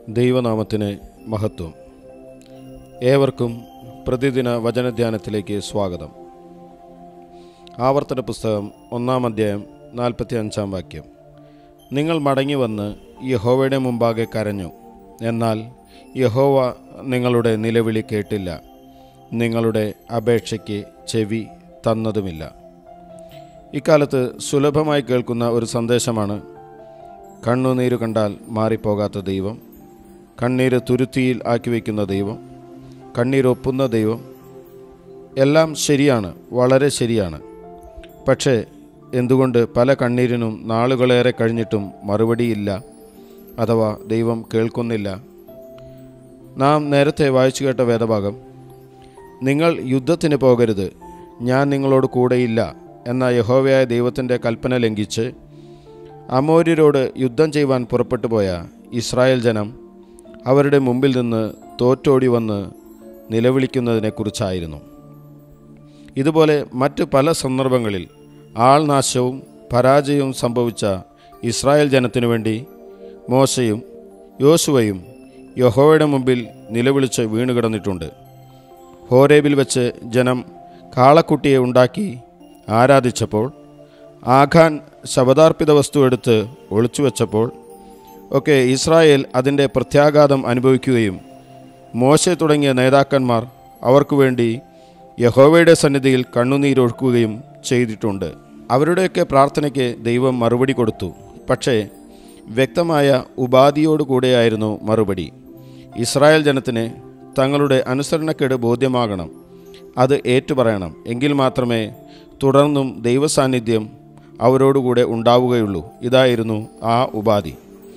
ദൈവനാമത്തിന് മഹത്വം ഏവർക്കും പ്രതിദിന വചനധ്യാനത്തിലേക്ക് സ്വാഗതം ആവർത്തന പുസ്തകം ഒന്നാം അധ്യായം നാൽപ്പത്തി അഞ്ചാം വാക്യം നിങ്ങൾ മടങ്ങി വന്ന് യഹോവയുടെ മുമ്പാകെ കരഞ്ഞു എന്നാൽ യഹോവ നിങ്ങളുടെ നിലവിളി കേട്ടില്ല നിങ്ങളുടെ അപേക്ഷയ്ക്ക് ചെവി തന്നതുമില്ല ഇക്കാലത്ത് സുലഭമായി കേൾക്കുന്ന ഒരു സന്ദേശമാണ് കണ്ണുനീര് കണ്ടാൽ മാറിപ്പോകാത്ത ദൈവം കണ്ണീര് തുരുത്തിയിൽ ആക്കി വയ്ക്കുന്ന ദൈവം കണ്ണീരൊപ്പുന്ന ദൈവം എല്ലാം ശരിയാണ് വളരെ ശരിയാണ് പക്ഷേ എന്തുകൊണ്ട് പല കണ്ണീരിനും നാളുകളേറെ കഴിഞ്ഞിട്ടും മറുപടിയില്ല അഥവാ ദൈവം കേൾക്കുന്നില്ല നാം നേരത്തെ വായിച്ചു കേട്ട വേദഭാഗം നിങ്ങൾ യുദ്ധത്തിന് പോകരുത് ഞാൻ നിങ്ങളോട് കൂടെയില്ല എന്ന യഹോവയായ ദൈവത്തിൻ്റെ കൽപ്പന ലംഘിച്ച് അമോര്യരോട് യുദ്ധം ചെയ്യുവാൻ പുറപ്പെട്ടു പോയ ഇസ്രായേൽ ജനം അവരുടെ മുമ്പിൽ നിന്ന് തോറ്റോടി വന്ന് നിലവിളിക്കുന്നതിനെക്കുറിച്ചായിരുന്നു ഇതുപോലെ മറ്റ് പല സന്ദർഭങ്ങളിൽ ആൾനാശവും പരാജയവും സംഭവിച്ച ഇസ്രായേൽ ജനത്തിനു വേണ്ടി മോശയും യോശുവയും യഹോവയുടെ മുമ്പിൽ നിലവിളിച്ച് വീണുകിടന്നിട്ടുണ്ട് ഹോരേബിൽ വെച്ച് ജനം കാളക്കുട്ടിയെ ഉണ്ടാക്കി ആരാധിച്ചപ്പോൾ ആഖാൻ ശബദാർപ്പിത വസ്തു എടുത്ത് ഒളിച്ചു വെച്ചപ്പോൾ ഒക്കെ ഇസ്രായേൽ അതിൻ്റെ പ്രത്യാഘാതം അനുഭവിക്കുകയും മോശെ തുടങ്ങിയ നേതാക്കന്മാർ അവർക്കു വേണ്ടി യഹോവയുടെ സന്നിധിയിൽ കണ്ണുനീരൊഴുക്കുകയും ചെയ്തിട്ടുണ്ട് അവരുടെയൊക്കെ പ്രാർത്ഥനയ്ക്ക് ദൈവം മറുപടി കൊടുത്തു പക്ഷേ വ്യക്തമായ ഉപാധിയോടുകൂടെയായിരുന്നു മറുപടി ഇസ്രായേൽ ജനത്തിന് തങ്ങളുടെ അനുസരണക്കേട് ബോധ്യമാകണം അത് ഏറ്റുപറയണം എങ്കിൽ മാത്രമേ തുടർന്നും ദൈവസാന്നിധ്യം അവരോടുകൂടെ ഉണ്ടാവുകയുള്ളൂ ഇതായിരുന്നു ആ ഉപാധി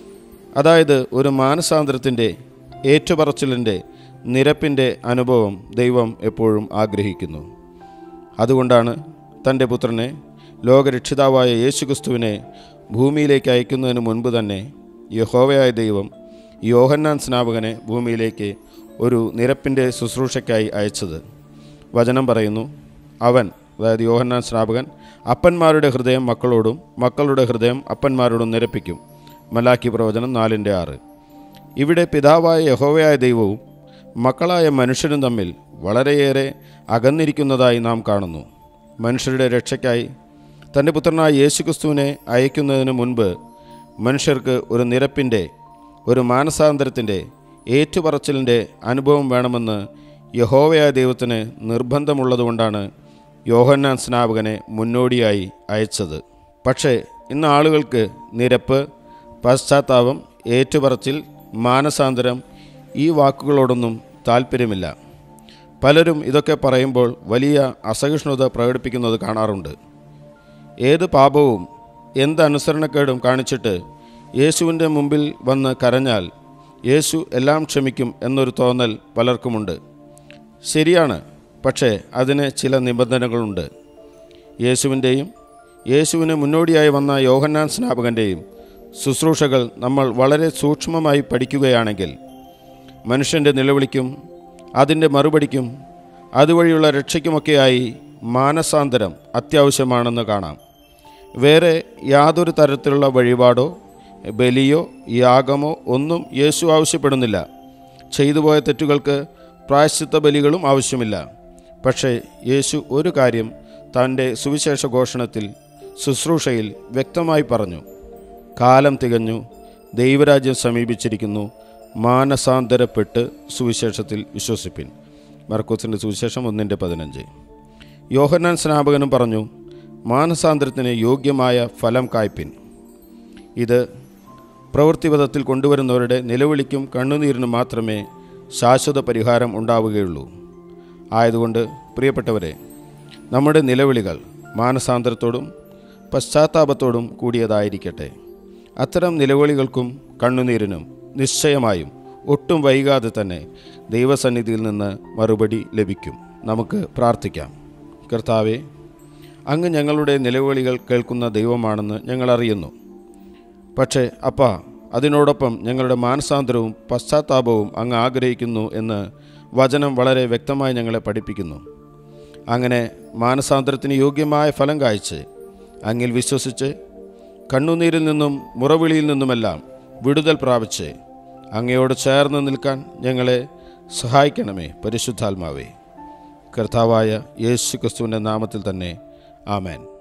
അതായത് ഒരു മാനസാന്തരത്തിൻ്റെ ഏറ്റുപറച്ചിലിൻ്റെ നിരപ്പിൻ്റെ അനുഭവം ദൈവം എപ്പോഴും ആഗ്രഹിക്കുന്നു അതുകൊണ്ടാണ് തൻ്റെ പുത്രനെ ലോകരക്ഷിതാവായ യേശുക്രിസ്തുവിനെ ഭൂമിയിലേക്ക് അയക്കുന്നതിന് മുൻപ് തന്നെ യഹോവയായ ദൈവം യോഹന്നാൻ സ്നാപകനെ ഭൂമിയിലേക്ക് ഒരു നിരപ്പിൻ്റെ ശുശ്രൂഷയ്ക്കായി അയച്ചത് വചനം പറയുന്നു അവൻ അതായത് യോഹന്നാൻ സ്നാപകൻ അപ്പന്മാരുടെ ഹൃദയം മക്കളോടും മക്കളുടെ ഹൃദയം അപ്പന്മാരോടും നിരപ്പിക്കും മലാക്കി പ്രവചനം നാലിൻ്റെ ആറ് ഇവിടെ പിതാവായ യഹോവയായ ദൈവവും മക്കളായ മനുഷ്യരും തമ്മിൽ വളരെയേറെ അകന്നിരിക്കുന്നതായി നാം കാണുന്നു മനുഷ്യരുടെ രക്ഷയ്ക്കായി തൻ്റെ പുത്രനായ യേശുക്രിസ്തുവിനെ അയക്കുന്നതിന് മുൻപ് മനുഷ്യർക്ക് ഒരു നിരപ്പിൻ്റെ ഒരു മാനസാന്തരത്തിൻ്റെ ഏറ്റുപറച്ചിലിൻ്റെ അനുഭവം വേണമെന്ന് യഹോവയായ ദൈവത്തിന് നിർബന്ധമുള്ളതുകൊണ്ടാണ് യോഹന്നാൻ സ്നാപകനെ മുന്നോടിയായി അയച്ചത് പക്ഷേ ഇന്ന് ആളുകൾക്ക് നിരപ്പ് പശ്ചാത്താപം ഏറ്റുപറച്ചിൽ മാനസാന്തരം ഈ വാക്കുകളോടൊന്നും താല്പര്യമില്ല പലരും ഇതൊക്കെ പറയുമ്പോൾ വലിയ അസഹിഷ്ണുത പ്രകടിപ്പിക്കുന്നത് കാണാറുണ്ട് ഏത് പാപവും എന്ത് അനുസരണക്കേടും കാണിച്ചിട്ട് യേശുവിൻ്റെ മുമ്പിൽ വന്ന് കരഞ്ഞാൽ യേശു എല്ലാം ക്ഷമിക്കും എന്നൊരു തോന്നൽ പലർക്കുമുണ്ട് ശരിയാണ് പക്ഷേ അതിന് ചില നിബന്ധനകളുണ്ട് യേശുവിൻ്റെയും യേശുവിന് മുന്നോടിയായി വന്ന യോഹന്നാൻ സ്നാപകൻ്റെയും ശുശ്രൂഷകൾ നമ്മൾ വളരെ സൂക്ഷ്മമായി പഠിക്കുകയാണെങ്കിൽ മനുഷ്യൻ്റെ നിലവിളിക്കും അതിൻ്റെ മറുപടിക്കും അതുവഴിയുള്ള രക്ഷയ്ക്കുമൊക്കെയായി മാനസാന്തരം അത്യാവശ്യമാണെന്ന് കാണാം വേറെ യാതൊരു തരത്തിലുള്ള വഴിപാടോ ബലിയോ യാഗമോ ഒന്നും യേശു ആവശ്യപ്പെടുന്നില്ല ചെയ്തുപോയ തെറ്റുകൾക്ക് പ്രായശ്ചിത്ത ബലികളും ആവശ്യമില്ല പക്ഷേ യേശു ഒരു കാര്യം തൻ്റെ സുവിശേഷ ഘോഷണത്തിൽ ശുശ്രൂഷയിൽ വ്യക്തമായി പറഞ്ഞു കാലം തികഞ്ഞു ദൈവരാജ്യം സമീപിച്ചിരിക്കുന്നു മാനസാന്തരപ്പെട്ട് സുവിശേഷത്തിൽ വിശ്വസിപ്പിൻ മർക്കോസിൻ്റെ സുവിശേഷം ഒന്നിൻ്റെ പതിനഞ്ച് യോഹന്നാൻ സ്നാപകനും പറഞ്ഞു മാനസാന്തരത്തിന് യോഗ്യമായ ഫലം കായ്പിൻ ഇത് പ്രവൃത്തിപഥത്തിൽ കൊണ്ടുവരുന്നവരുടെ നിലവിളിക്കും കണ്ണുനീരിനും മാത്രമേ ശാശ്വത പരിഹാരം ഉണ്ടാവുകയുള്ളൂ ആയതുകൊണ്ട് പ്രിയപ്പെട്ടവരെ നമ്മുടെ നിലവിളികൾ മാനസാന്തരത്തോടും പശ്ചാത്താപത്തോടും കൂടിയതായിരിക്കട്ടെ അത്തരം നിലവിളികൾക്കും കണ്ണുനീരിനും നിശ്ചയമായും ഒട്ടും വൈകാതെ തന്നെ ദൈവസന്നിധിയിൽ നിന്ന് മറുപടി ലഭിക്കും നമുക്ക് പ്രാർത്ഥിക്കാം കർത്താവെ അങ്ങ് ഞങ്ങളുടെ നിലവിളികൾ കേൾക്കുന്ന ദൈവമാണെന്ന് ഞങ്ങൾ അറിയുന്നു പക്ഷേ അപ്പ അതിനോടൊപ്പം ഞങ്ങളുടെ മാനസാന്തരവും പശ്ചാത്താപവും അങ്ങ് ആഗ്രഹിക്കുന്നു എന്ന് വചനം വളരെ വ്യക്തമായി ഞങ്ങളെ പഠിപ്പിക്കുന്നു അങ്ങനെ മാനസാന്തരത്തിന് യോഗ്യമായ ഫലം കായ്ച്ച് അങ്ങിൽ വിശ്വസിച്ച് കണ്ണുനീരിൽ നിന്നും മുറവിളിയിൽ നിന്നുമെല്ലാം വിടുതൽ പ്രാപിച്ച് അങ്ങയോട് ചേർന്ന് നിൽക്കാൻ ഞങ്ങളെ സഹായിക്കണമേ പരിശുദ്ധാത്മാവേ കർത്താവായ യേശു ക്രിസ്തുവിൻ്റെ നാമത്തിൽ തന്നെ ആമേൻ